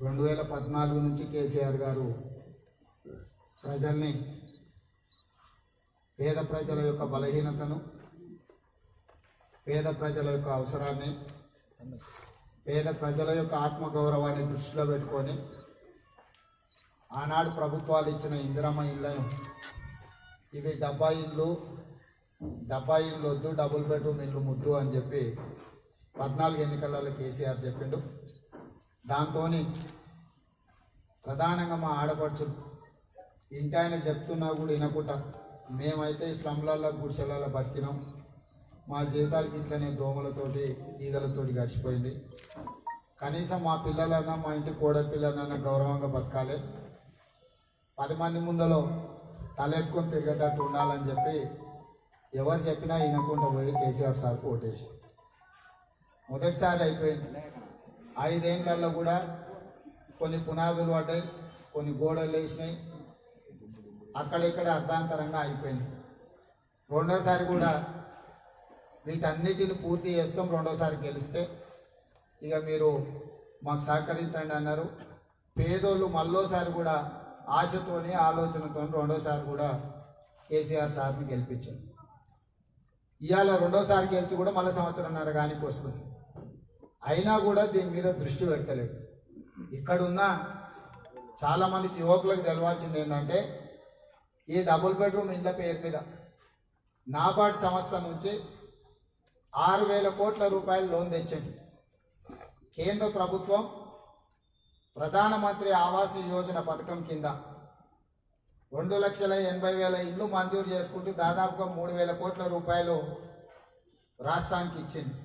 రెండు వేల పద్నాలుగు నుంచి కేసీఆర్ గారు ప్రజల్ని పేద ప్రజల యొక్క బలహీనతను పేద ప్రజల యొక్క అవసరాన్ని పేద ప్రజల యొక్క ఆత్మగౌరవాన్ని దృష్టిలో పెట్టుకొని ఆనాడు ప్రభుత్వాలు ఇచ్చిన ఇందిరమ్మ ఇళ్లను ఇది డబ్బా ఇల్లు డబ్బా ఇల్లు వద్దు డబుల్ బెడ్రూమ్ ఇల్లు ముద్దు అని చెప్పి పద్నాలుగు ఎన్నికలలో కేసీఆర్ చెప్పిండు దాంతో ప్రధానంగా మా ఆడపడుచులు ఇంటి ఆయన చెప్తున్నా కూడా వినకుండా మేమైతే ఈ స్లమ్లలో గుడిసెలలో బతికినాం మా జీవితాలకి ఇట్లనే దోమలతోటి ఈగలతోటి గడిచిపోయింది కనీసం మా పిల్లలన్నా మా ఇంటి కోడలి పిల్లలన్నా గౌరవంగా బతకాలి పది మంది ముందలో తలెత్తుకొని తిరిగేటట్టు ఉండాలని చెప్పి ఎవరు చెప్పినా వినకుండా పోయి కేసీఆర్ సార్ ఓటేసి మొదటిసారి అయిపోయింది ఐదేళ్లలో కూడా కొన్ని పునాదులు పడ్డాయి కొన్ని గోడలు వేసినాయి అక్కడిక్కడ అర్ధాంతరంగా అయిపోయినాయి రెండోసారి కూడా వీటన్నిటిని పూర్తి చేస్తాం రెండోసారి గెలిస్తే ఇక మీరు మాకు సహకరించండి అన్నారు పేదోళ్ళు మళ్ళోసారి కూడా ఆశతోని ఆలోచనతో రెండోసారి కూడా కేసీఆర్ సార్ని గెలిపించారు ఇవాళ రెండోసారి గెలిచి కూడా మళ్ళీ సంవత్సరంన్నర కానీ వస్తుంది అయినా కూడా దీని మీద దృష్టి పెడతలేడు ఇక్కడున్న చాలామందికి యువకులకు తెలవాల్సింది ఏంటంటే ఈ డబుల్ బెడ్రూమ్ ఇండ్ల పేరు మీద నాబార్డ్ సంస్థ నుంచి ఆరు వేల కోట్ల రూపాయలు లోన్ తెచ్చండి కేంద్ర ప్రభుత్వం ప్రధానమంత్రి ఆవాస్ యోజన పథకం కింద రెండు లక్షల ఎనభై వేల ఇల్లు మంజూరు చేసుకుంటూ దాదాపుగా మూడు వేల కోట్ల రూపాయలు రాష్ట్రానికి ఇచ్చింది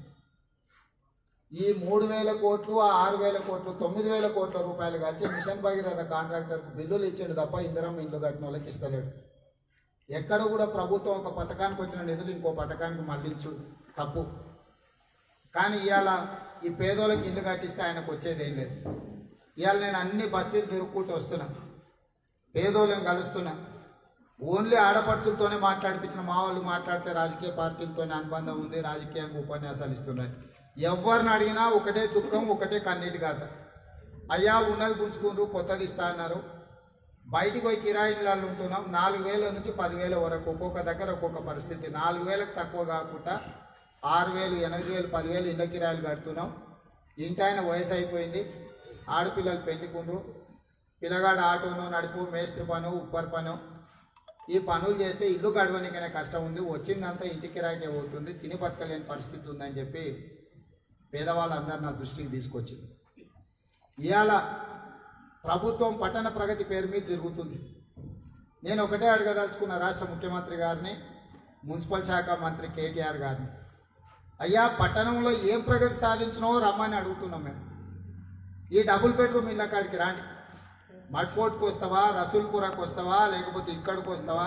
ఈ మూడు వేల కోట్లు ఆ ఆరు వేల కోట్లు తొమ్మిది వేల కోట్ల రూపాయలు కలిసి మిషన్ భగీరథ కాంట్రాక్టర్కి బిల్లులు ఇచ్చాడు తప్ప ఇందిరం ఇల్లు కట్టిన వాళ్ళకి ఇస్తలేడు ఎక్కడ కూడా ప్రభుత్వం ఒక పథకానికి వచ్చిన నిధులు ఇంకో పథకానికి మళ్ళించు తప్పు కానీ ఇవాళ ఈ పేదోళ్ళకి ఇల్లు కట్టిస్తే ఆయనకు వచ్చేది ఏం లేదు ఇవాళ నేను అన్ని బస్తీలు తిరుగుకుంటూ వస్తున్నా పేదోళ్ళని కలుస్తున్నా ఓన్లీ ఆడపడుచులతోనే మాట్లాడిపించిన మా వాళ్ళు మాట్లాడితే రాజకీయ పార్టీలతోనే అనుబంధం ఉంది రాజకీయంగా ఉపన్యాసాలు ఇస్తున్నారు ఎవరిని అడిగినా ఒకటే దుఃఖం ఒకటే కన్నీటి గాథ అయ్యా ఉన్నది గుంజుకుండ్రు కొత్తది ఇస్తా అన్నారు బయటికి పోయి కిరాయి ఇళ్ళల్లో ఉంటున్నాం నాలుగు వేల నుంచి పదివేల వరకు ఒక్కొక్క దగ్గర ఒక్కొక్క పరిస్థితి నాలుగు వేలకు తక్కువ కాకుండా ఆరు వేలు ఎనిమిది వేలు పదివేలు ఇళ్ళ కిరాయిలు కడుతున్నాం ఇంటి ఆయన వయసు అయిపోయింది ఆడపిల్లలు పెళ్లికుండ్రు పిల్లగాడు ఆటోను నడుపు మేస్త్రి పను ఉప్పర్ పను ఈ పనులు చేస్తే ఇల్లు గడవనికైనా కష్టం ఉంది వచ్చిందంతా ఇంటి కిరాయికే పోతుంది తిని బతకలేని పరిస్థితి ఉందని చెప్పి పేదవాళ్ళందరూ నా దృష్టికి తీసుకొచ్చింది ఇవాళ ప్రభుత్వం పట్టణ ప్రగతి పేరు మీద తిరుగుతుంది నేను ఒకటే అడగదలుచుకున్న రాష్ట్ర ముఖ్యమంత్రి గారిని మున్సిపల్ శాఖ మంత్రి కేటీఆర్ గారిని అయ్యా పట్టణంలో ఏం ప్రగతి సాధించినో రమ్మని అడుగుతున్నాం మేము ఈ డబుల్ బెడ్రూమ్ ఇళ్ళ కాడికి రాండి మడ్ ఫోర్ట్కి వస్తావా రసూల్పురాకి వస్తావా లేకపోతే ఇక్కడికి వస్తావా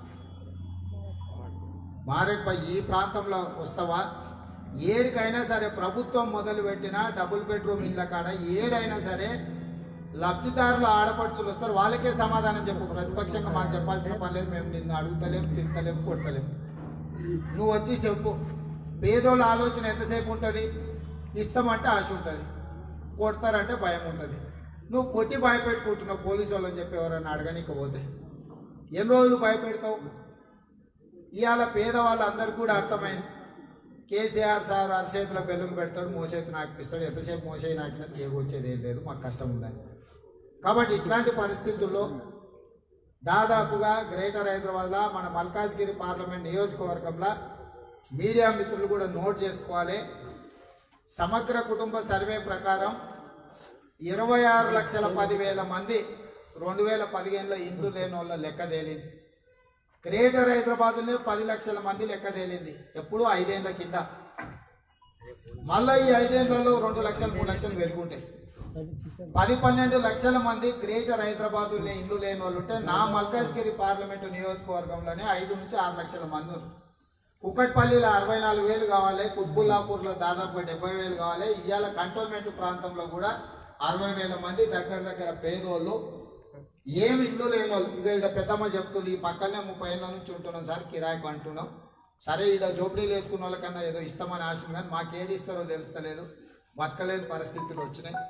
మారేడ్పై ఈ ప్రాంతంలో వస్తావా ఏడికైనా సరే ప్రభుత్వం మొదలుపెట్టిన డబుల్ బెడ్రూమ్ ఇళ్ళ కాడ ఏడైనా సరే లబ్ధిదారులు ఆడపడుచులు వస్తారు వాళ్ళకే సమాధానం చెప్పు ప్రతిపక్షంగా మాకు చెప్పాల్సిన పని లేదు మేము నిన్ను అడుగుతలేం తిడతలేం కొడతలేం నువ్వు వచ్చి చెప్పు పేదోళ్ళ ఆలోచన ఎంతసేపు ఉంటుంది ఇస్తామంటే ఆశ ఉంటుంది కొడతారంటే భయం ఉంటుంది నువ్వు కొట్టి భయపెట్టుకుంటున్నావు పోలీసు వాళ్ళని చెప్పి ఎవరైనా అడగనీకి పోతే ఎన్ని రోజులు భయపెడతావు ఇవాళ పేదవాళ్ళందరికీ కూడా అర్థమైంది కేసీఆర్ సార్ అరచేతిలో బెల్లం పెడతాడు మోసేతి నాకిపిస్తాడు ఎంతసేపు మోసేయి నాకినా తీరు వచ్చేది ఏం లేదు మాకు కష్టం ఉందని కాబట్టి ఇట్లాంటి పరిస్థితుల్లో దాదాపుగా గ్రేటర్ హైదరాబాద్లో మన మల్కాజ్గిరి పార్లమెంట్ నియోజకవర్గంలో మీడియా మిత్రులు కూడా నోట్ చేసుకోవాలి సమగ్ర కుటుంబ సర్వే ప్రకారం ఇరవై ఆరు లక్షల పదివేల మంది రెండు వేల పదిహేనులో ఇండ్లు లేని వాళ్ళ లెక్క తేలింది గ్రేటర్ హైదరాబాద్లో పది లక్షల మంది లెక్క తేలింది ఎప్పుడూ ఐదేళ్ల కింద మళ్ళీ ఈ ఐదేళ్లలో రెండు లక్షలు మూడు లక్షలు పెరుగుంటాయి పది పన్నెండు లక్షల మంది గ్రేటర్ హైదరాబాద్ ఇల్లు లేని వాళ్ళు ఉంటే నా మల్కాజ్గిరి పార్లమెంటు నియోజకవర్గంలోనే ఐదు నుంచి ఆరు లక్షల మంది ఉన్నారు కుక్కట్పల్లిలో అరవై నాలుగు వేలు కావాలి కుత్బుల్లాపూర్లో దాదాపుగా డెబ్బై వేలు కావాలి ఇవాళ కంటోన్మెంట్ ప్రాంతంలో కూడా అరవై వేల మంది దగ్గర దగ్గర పేదోళ్ళు ఏమి ఇల్లు లేని వాళ్ళు ఇదే ఇక్కడ పెద్దమ్మ చెప్తుంది ఈ పక్కనే ముప్పై ఏళ్ళ నుంచి ఉంటున్నాం సార్ కిరాయికి అంటున్నాం సరే ఇక్కడ జోపిడీలు వేసుకున్న వాళ్ళకన్నా ఏదో ఇస్తామని ఆశ ఉంది కానీ మాకేది ఇస్తారో తెలుస్తలేదు బతకలేని పరిస్థితులు వచ్చినాయి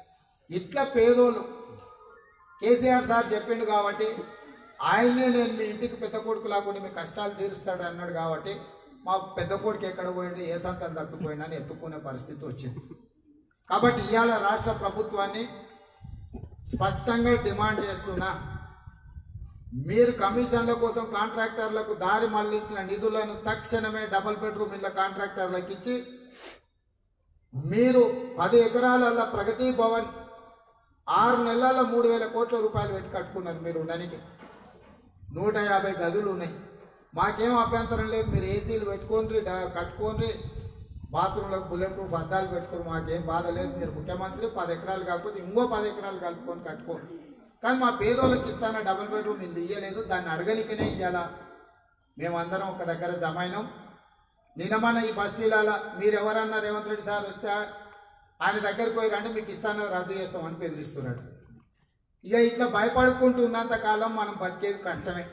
ఇట్లా పేదోళ్ళు కేసీఆర్ సార్ చెప్పిండు కాబట్టి ఆయనే నేను మీ ఇంటికి పెద్ద కొడుకు లాకుండా మీ కష్టాలు తీరుస్తాడు అన్నాడు కాబట్టి మా పెద్ద కొడుకు ఎక్కడ పోయిండు ఏ సంతం తప్పిపోయినా అని ఎత్తుక్కునే పరిస్థితి వచ్చింది కాబట్టి ఇవాళ రాష్ట్ర ప్రభుత్వాన్ని స్పష్టంగా డిమాండ్ చేస్తున్నా మీరు కమిషన్ల కోసం కాంట్రాక్టర్లకు దారి మళ్లించిన నిధులను తక్షణమే డబుల్ బెడ్రూమ్ ఇళ్ళ కాంట్రాక్టర్లకు ఇచ్చి మీరు పది ఎకరాల ప్రగతి భవన్ ఆరు నెలల్లో మూడు వేల కోట్ల రూపాయలు పెట్టి కట్టుకున్నారు మీరు ఉండడానికి నూట యాభై గదులు ఉన్నాయి మాకేం అభ్యంతరం లేదు మీరు ఏసీలు పెట్టుకోండి డా- కట్టుకోండి బాత్రూంలకు బుల్లెట్ ప్రూఫ్ అద్దాలు పెట్టుకోరు మాకేం బాధ లేదు మీరు ముఖ్యమంత్రి పది ఎకరాలు కాకపోతే ఇంకో పది ఎకరాలు కలుపుకొని కట్టుకోండి కానీ మా పేదోళ్ళకి ఇస్తాన డబుల్ బెడ్రూమ్ ఇల్లు ఇయ్యలేదు దాన్ని అడగనికనే ఇయ్యాలా మేమందరం ఒక దగ్గర జమ అయినాం నిన్న మన ఈ బస్తీలలో మీరు ఎవరన్నా రేవంత్ రెడ్డి సార్ వస్తే ఆయన దగ్గరికి పోయి రండి మీకు ఇస్తాను రద్దు చేస్తామని బెదిరిస్తున్నాడు ఇక ఇట్లా భయపడుకుంటూ ఉన్నంత కాలం మనం బతికేది కష్టమే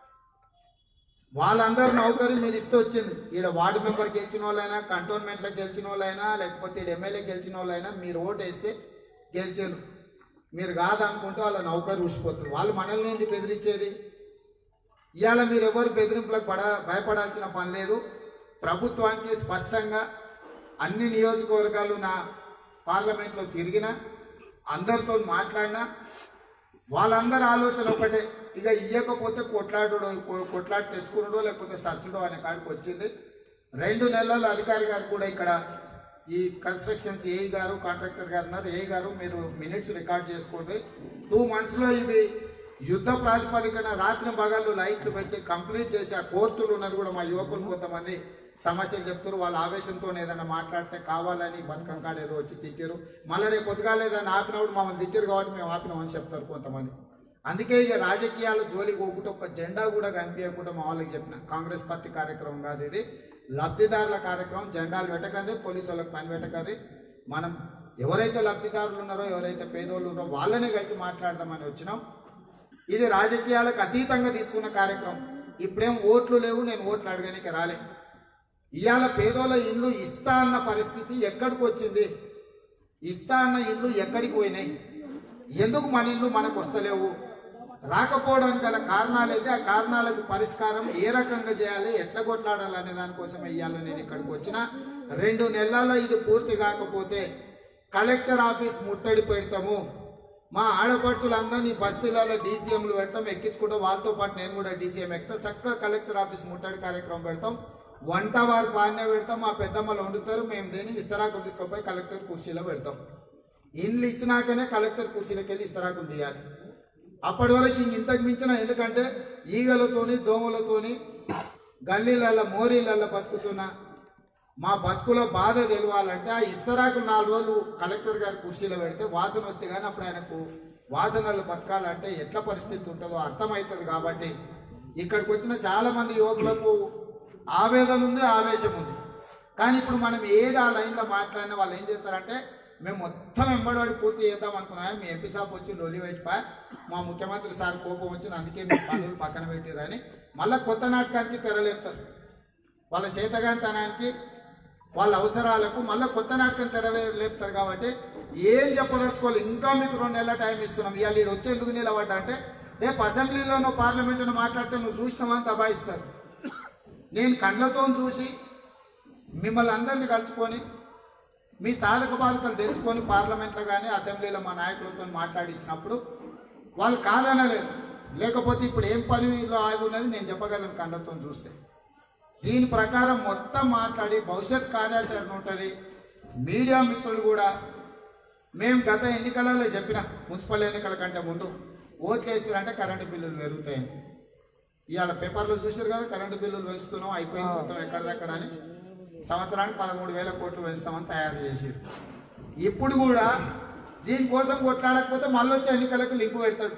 వాళ్ళందరూ నౌకరీ మీరు ఇస్తూ వచ్చింది ఈడ వార్డు మెంబర్ గెలిచిన వాళ్ళైనా కంటోన్మెంట్లో గెలిచిన వాళ్ళైనా లేకపోతే ఈడ ఎమ్మెల్యే గెలిచిన వాళ్ళైనా మీరు ఓటు వేస్తే గెలిచారు మీరు కాదనుకుంటే వాళ్ళ నౌకరు ఊసిపోతుంది వాళ్ళు మనల్ని ఏంది బెదిరించేది ఇవాళ మీరు ఎవరు బెదిరింపులకు పడ భయపడాల్సిన పని లేదు ప్రభుత్వానికి స్పష్టంగా అన్ని నియోజకవర్గాలు నా పార్లమెంట్లో తిరిగిన అందరితో మాట్లాడినా వాళ్ళందరి ఆలోచన ఒకటే ఇక ఇయ్యకపోతే కొట్లాడు కొట్లాడి తెచ్చుకున్నాడో లేకపోతే సచ్చుడో అనే కాడికి వచ్చింది రెండు నెలల అధికారి గారు కూడా ఇక్కడ ఈ కన్స్ట్రక్షన్స్ ఏఈ గారు కాంట్రాక్టర్ గారు ఉన్నారు ఏ గారు మీరు మినిట్స్ రికార్డ్ చేసుకోండి టూ మంత్స్లో ఇవి యుద్ధ ప్రాతిపదికన రాత్రి పగళ్ళు లైట్లు పెట్టి కంప్లీట్ చేసి ఆ కోర్టులు ఉన్నది కూడా మా యువకులు కొంతమంది సమస్యలు చెప్తారు వాళ్ళ ఆవేశంతో ఏదైనా మాట్లాడితే కావాలని బతుకం కాడ ఏదో వచ్చి తిట్టారు మళ్ళీ రేపు పొద్దుగాల ఏదైనా ఆపినప్పుడు మమ్మల్ని తిట్టారు కాబట్టి మేము ఆపినామని చెప్తారు కొంతమంది అందుకే ఇక రాజకీయాలు జోలికి పోకుండా ఒక జెండా కూడా కనిపించకుండా మా వాళ్ళకి చెప్పిన కాంగ్రెస్ పార్టీ కార్యక్రమం కాదు ఇది లబ్ధిదారుల కార్యక్రమం జెండాలు పెట్టకండి పోలీసు వాళ్ళకి పని పెట్టకండి మనం ఎవరైతే లబ్ధిదారులు ఉన్నారో ఎవరైతే పేదోళ్ళు ఉన్నారో వాళ్ళనే కలిసి మాట్లాడదామని వచ్చినాం ఇది రాజకీయాలకు అతీతంగా తీసుకున్న కార్యక్రమం ఇప్పుడేం ఓట్లు లేవు నేను ఓట్లు అడగడానికి రాలే ఇవాళ పేదోళ్ళ ఇల్లు ఇస్తా అన్న పరిస్థితి ఎక్కడికి వచ్చింది ఇస్తా అన్న ఇల్లు ఎక్కడికి పోయినాయి ఎందుకు మన ఇల్లు మనకు వస్తలేవు రాకపోవడానికి గల కారణాలు అయితే ఆ కారణాలకు పరిష్కారం ఏ రకంగా చేయాలి ఎట్లా కొట్లాడాలి అనే దానికోసం వెయ్యాలి నేను ఇక్కడికి వచ్చిన రెండు నెలల ఇది పూర్తి కాకపోతే కలెక్టర్ ఆఫీస్ ముట్టడి పెడతాము మా ఆడపడుచులందరినీ బస్తీలలో డీసీఎంలు పెడతాం ఎక్కించుకుంటాం వాళ్ళతో పాటు నేను కూడా డీసీఎం ఎక్కుతా చక్కగా కలెక్టర్ ఆఫీస్ ముట్టడి కార్యక్రమం పెడతాం వంట వారు బాగానే పెడతాం మా పెద్దమ్మలు వండుతారు మేము దేని ఇస్తరాకులు తీసుకుపోయి కలెక్టర్ కుర్చీలో పెడతాం ఇల్లు ఇచ్చినాకనే కలెక్టర్ కుర్చీలోకి వెళ్ళి ఇస్తరాకులు తీయాలి అప్పటి వరకు ఇంక ఇంతకు మించిన ఎందుకంటే ఈగలతోని దోమలతోని గల్లీలల్లో మోరీలల్లో బతుకుతున్న మా బతుకులో బాధ తెలియాలంటే ఆ ఇస్తరాకులు నాలుగు రోజులు కలెక్టర్ గారి కుర్చీలో పెడితే వాసన వస్తే కానీ అప్పుడు ఆయనకు వాసనలు బతకాలంటే ఎట్లా పరిస్థితి ఉంటుందో అర్థమవుతుంది కాబట్టి ఇక్కడికి వచ్చిన చాలా మంది యువకులకు ఆవేదన ఉంది ఆవేశం ఉంది కానీ ఇప్పుడు మనం ఏది ఆ లైన్లో మాట్లాడినా వాళ్ళు ఏం చేస్తారంటే మేము మొత్తం వెంబడి పూర్తి చేద్దాం అనుకున్నాం మీ ఎంపీ సాబ్ వచ్చి లొలి పెట్టిపా మా ముఖ్యమంత్రి సార్ కోపం వచ్చింది అందుకే మీ పనులు పక్కన పెట్టిరని మళ్ళీ కొత్త నాటకానికి తెరలేపుతారు వాళ్ళ చేతగాంతనానికి వాళ్ళ అవసరాలకు మళ్ళీ కొత్త నాటకం తెరవే లేపుతారు కాబట్టి ఏం చెప్పదలుచుకోవాలి ఇంకా మీకు రెండు నెలల టైం ఇస్తున్నాం ఇవాళ మీరు వచ్చేందుకు నిలబడ్డా అంటే రేపు అసెంబ్లీలోనో పార్లమెంటులో మాట్లాడితే నువ్వు చూసినామని దబాయిస్తారు నేను కళ్ళతో చూసి మిమ్మల్ని అందరినీ కలుసుకొని మీ సాధక బాధకలు తెచ్చుకొని పార్లమెంట్లో కానీ అసెంబ్లీలో మా నాయకులతో మాట్లాడించినప్పుడు వాళ్ళు కాదనలేదు లేకపోతే ఇప్పుడు ఏం పనిలో ఆగి ఉన్నది నేను చెప్పగలను కళ్ళతో చూస్తే దీని ప్రకారం మొత్తం మాట్లాడి భవిష్యత్ కార్యాచరణ ఉంటుంది మీడియా మిత్రులు కూడా మేము గత ఎన్నికలలో చెప్పిన మున్సిపల్ ఎన్నికల కంటే ముందు ఓట్లు వేస్తారంటే కరెంటు బిల్లులు పెరుగుతాయని ఇవాళ పేపర్లో చూసారు కదా కరెంటు బిల్లులు పెంచుతున్నాం అయిపోయింది మొత్తం ఎక్కడిదక్కడ అని సంవత్సరానికి పదమూడు వేల కోట్లు పెంచుతామని తయారు చేసారు ఇప్పుడు కూడా దీనికోసం కొట్లాడకపోతే మళ్ళీ వచ్చే ఎన్నికలకు లింకు పెడతాడు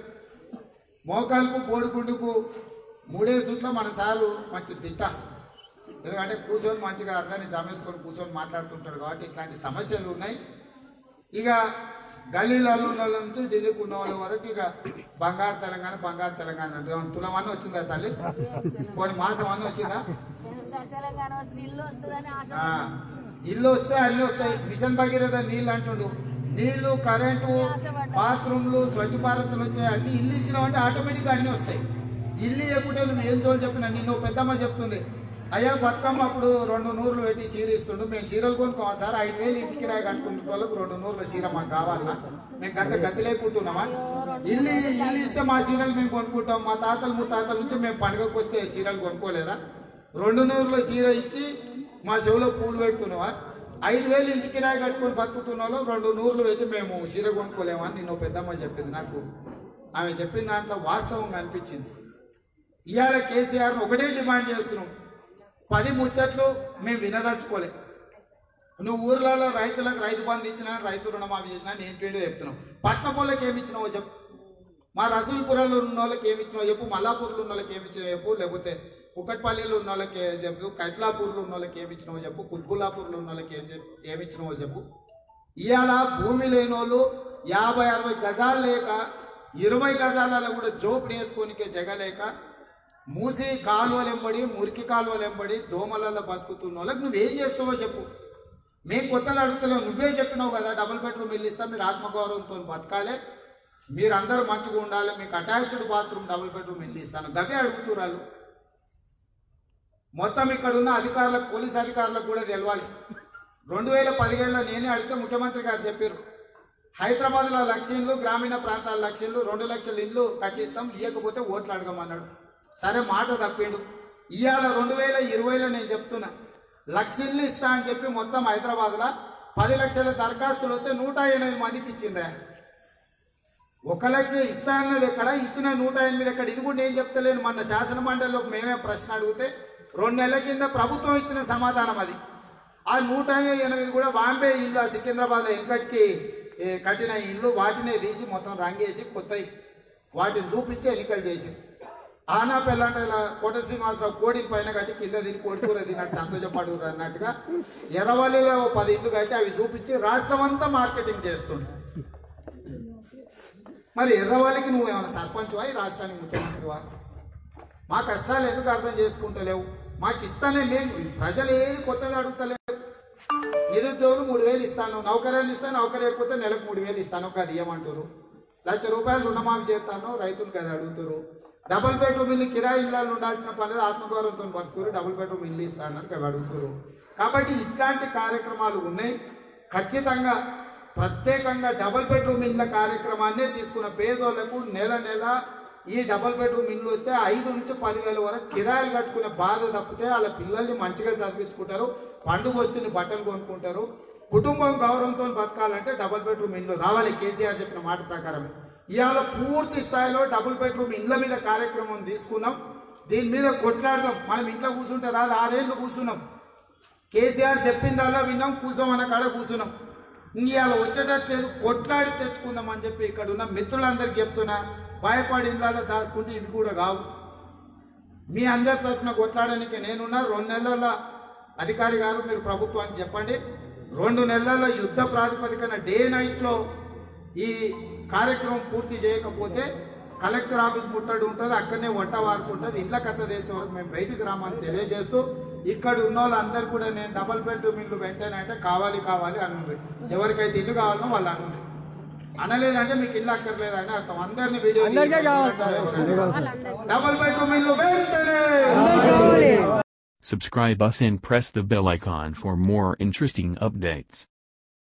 మోకాలకు బోడిగుండుకు మూడే సూట్లో మన సారు మంచి తిట్ట ఎందుకంటే కూర్చొని మంచిగా అందరినీ జమేసుకొని కూర్చొని మాట్లాడుతుంటాడు కాబట్టి ఇట్లాంటి సమస్యలు ఉన్నాయి ఇక గల్లీలలో ఉన్న వాళ్ళ నుంచి ఢిల్లీకి ఉన్న వాళ్ళ వరకు ఇక బంగారు తెలంగాణ బంగారు తెలంగాణ అంటే ఏమన్నా తులం అన్న వచ్చిందా తల్లి కొన్ని మాసం అన్న వచ్చిందా తెలంగాణ వస్తే ఇల్లు వస్తుందని ఆశ ఆ, ఇల్లు వస్తే అల్లు వస్తాయి మిషన్ భగీరథ నీళ్ళు అంటుండు నీళ్లు కరెంటు బాత్రూమ్లు స్వచ్ఛ భారత్లు వచ్చాయి అన్ని ఇల్లు ఇచ్చినామంటే ఆటోమేటిక్గా అన్ని వస్తాయి ఇల్లు ఇవ్వకుంటే నువ్వు ఏం చోలు చెప్పినా నిన్ను పెద్దమ్మ చెప్తుంది అయ్యా బతుకమ్మ అప్పుడు రెండు నూరులు పెట్టి చీర ఇస్తుండు మేము చీరలు కొనుక్కోమా సార్ ఐదు వేలు ఇంటికి రాయి కట్టుకునే వాళ్ళకు రెండు నూరుల చీర మాకు కావాలన్నా మేము గంత గతి లేకుంటున్నామా ఇల్లు ఇల్లు ఇస్తే మా చీరలు మేము కొనుక్కుంటాం మా తాతలు ముత్తాతల నుంచి మేము పండుగకు వస్తే చీరలు కొనుక్కోలేదా రెండు నూరుల చీర ఇచ్చి మా చెవులో పూలు పెడుతున్నావా ఐదు వేలు ఇంటికి రాయి కట్టుకొని బతుకుతున్న వాళ్ళు రెండు నూరులు పెట్టి మేము చీర కొనుక్కోలేమా అని నిన్ను పెద్దమ్మ చెప్పింది నాకు ఆమె చెప్పిన దాంట్లో వాస్తవంగా అనిపించింది ఇవాళ కేసీఆర్ ఒకటే డిమాండ్ చేస్తున్నాం పది ముచ్చట్లు మేము వినదలుచుకోలే నువ్వు ఊర్లలో రైతులకు రైతు బంధు ఇచ్చినా రైతు రుణమాఫీ చేసినా నేను ఏంటో చెప్తున్నావు పట్నం వాళ్ళకి ఏమి ఇచ్చినావో చెప్పు మా రసూల్పురంలో ఉన్న వాళ్ళకి ఏమి ఇచ్చినావో చెప్పు మల్లాపూర్లో ఉన్న వాళ్ళకి ఏమి ఇచ్చినావో చెప్పు లేకపోతే కుక్కట్పల్లిలో ఉన్న వాళ్ళకి ఏ చెప్పు కైట్లాపూర్లో ఉన్న వాళ్ళకి ఏమి ఇచ్చినావో చెప్పు కుత్బుల్లాపూర్లో ఉన్న వాళ్ళకి ఏం చెప్ ఏమి ఇచ్చినావో చెప్పు ఇవాళ భూమి లేని వాళ్ళు యాభై అరవై గజాలు లేక ఇరవై గజాలలో కూడా జోపిడి వేసుకోనికే జగలేక మూసి కాలువలెంబడి మురికి కాలువలెంబడి దోమలలో బతుకుతున్న వాళ్ళకి నువ్వేం చేస్తావో చెప్పు మేము కొత్తగా అడుగుతలేవు నువ్వే చెప్పినావు కదా డబుల్ బెడ్రూమ్ ఇల్లు ఇస్తా మీరు ఆత్మగౌరవంతో బతకాలి మీరందరూ మంచిగా ఉండాలి మీకు అటాచ్డ్ బాత్రూమ్ డబుల్ బెడ్రూమ్ ఇల్లు ఇస్తాను గవే అడుగుతున్నారు మొత్తం ఇక్కడ ఉన్న అధికారులకు పోలీస్ అధికారులకు కూడా తెలవాలి రెండు వేల పదిహేడులో నేనే అడిగితే ముఖ్యమంత్రి గారు చెప్పారు హైదరాబాద్లో లక్ష ఇల్లు గ్రామీణ ప్రాంతాల లక్ష ఇల్లు రెండు లక్షల ఇల్లు కట్టిస్తాం ఇవ్వకపోతే ఓట్లు అడగమన్నాడు సరే మాట తప్పిండు ఇవాళ రెండు వేల ఇరవైలో నేను చెప్తున్నా లక్ష ఇల్లు ఇస్తా అని చెప్పి మొత్తం హైదరాబాద్లో పది లక్షల దరఖాస్తులు వస్తే నూట ఎనిమిది మందికి ఇచ్చిందే ఒక లక్ష ఇస్తా అన్నది ఎక్కడ ఇచ్చిన నూట ఎనిమిది ఎక్కడ ఇది కూడా నేను చెప్తలేను మొన్న శాసన మండలిలో మేమే ప్రశ్న అడిగితే రెండు నెలల కింద ప్రభుత్వం ఇచ్చిన సమాధానం అది ఆ నూట ఎనిమిది కూడా బాంబే ఇల్లు ఆ సికింద్రాబాద్లో వెనకటికి ఏ, కట్టిన ఇల్లు వాటినే తీసి మొత్తం రంగేసి కొత్తవి వాటిని చూపించి ఎన్నికలు చేసి ఆనా పెళ్ళంటే ఇలా కోట శ్రీనివాసరావు కోడి పైన కట్టి కింద తిని కోడికూర తిన్నట్టు సంతోషపడు అన్నట్టుగా ఎర్రవల్లిలో ఓ పది ఇల్లు కట్టి అవి చూపించి రాష్ట్రం అంతా మార్కెటింగ్ చేస్తుంది మరి ఎర్రవాళ్ళకి నువ్వు ఏమైనా సర్పంచ్వా ఈ రాష్ట్రానికి ముఖ్యమంత్రివా మా కష్టాలు ఎందుకు అర్థం చేసుకుంటలేవు మాకు ఇస్తానే మేము ప్రజలు ఏది కొత్తగా అడుగుతలేరు నిరుద్యోగులు మూడు వేలు ఇస్తాను నౌకర్యాలు ఇస్తాను నౌకరీ అయిపోతే నెలకు మూడు వేలు ఇస్తాను ఒక అది ఇవ్వమంటారు లక్ష రూపాయలు రుణమాఫీ చేస్తాను రైతులకు అది అడుగుతారు డబుల్ బెడ్రూమ్ ఇల్లు కిరాయి ఇళ్ళలో ఉండాల్సిన పని ఆత్మగౌరవంతో బతుకురు డబుల్ బెడ్రూమ్ ఇల్లు ఇస్తాను అవి అడుగుతారు కాబట్టి ఇట్లాంటి కార్యక్రమాలు ఉన్నాయి ఖచ్చితంగా ప్రత్యేకంగా డబుల్ బెడ్రూమ్ ఇళ్ళ కార్యక్రమాన్నే తీసుకున్న పేదోళ్లకు నెల నెల ఈ డబుల్ బెడ్రూమ్ ఇల్లు వస్తే ఐదు నుంచి పదివేల వరకు కిరాయిలు కట్టుకునే బాధ తప్పితే వాళ్ళ పిల్లల్ని మంచిగా చదివించుకుంటారు పండుగ వస్తుని బట్టలు కొనుక్కుంటారు కుటుంబం గౌరవంతో బతకాలంటే డబుల్ బెడ్రూమ్ ఇల్లు రావాలి కేసీఆర్ చెప్పిన మాట ప్రకారం ఇవాళ పూర్తి స్థాయిలో డబుల్ బెడ్రూమ్ ఇళ్ళ మీద కార్యక్రమం తీసుకున్నాం దీని మీద కొట్లాడదాం మనం ఇంట్లో కూర్చుంటే రాదు ఆరేళ్ళు కూర్చున్నాం కేసీఆర్ చెప్పిందల్లా విన్నాం కూర్చోమన్న కాడ కూర్చున్నాం ఇవాళ వచ్చేటట్లేదు కొట్లాడి తెచ్చుకుందాం అని చెప్పి ఇక్కడ ఉన్న మిత్రులందరికీ చెప్తున్నా భయపడి ఇళ్ళలో దాచుకుంటే ఇవి కూడా కావు మీ అందరి తరఫున కొట్లాడడానికి నేనున్నా రెండు నెలల అధికారి గారు మీరు ప్రభుత్వానికి చెప్పండి రెండు నెలల యుద్ధ ప్రాతిపదికన డే నైట్లో ఈ కార్యక్రమం పూర్తి చేయకపోతే కలెక్టర్ ఆఫీస్ ముట్టడి ఉంటుంది అక్కడనే వంట వారుకుంటుంది ఇంట్లో కథ తెచ్చే వరకు మేము బయటికి రామని తెలియజేస్తూ ఇక్కడ ఉన్న వాళ్ళందరూ కూడా నేను డబల్ బెడ్రూమ్ ఇల్లు వెంటనే అంటే కావాలి కావాలి అనుండ్రి ఎవరికైతే ఇల్లు కావాలో వాళ్ళు అనుండ్రి అనలేదంటే మీకు ఇల్లు అక్కర్లేదని అర్థం అందరిని వీడియో డబల్ బెడ్రూమ్ ఇల్లు వెంటనే Subscribe us and press the bell icon for more interesting updates.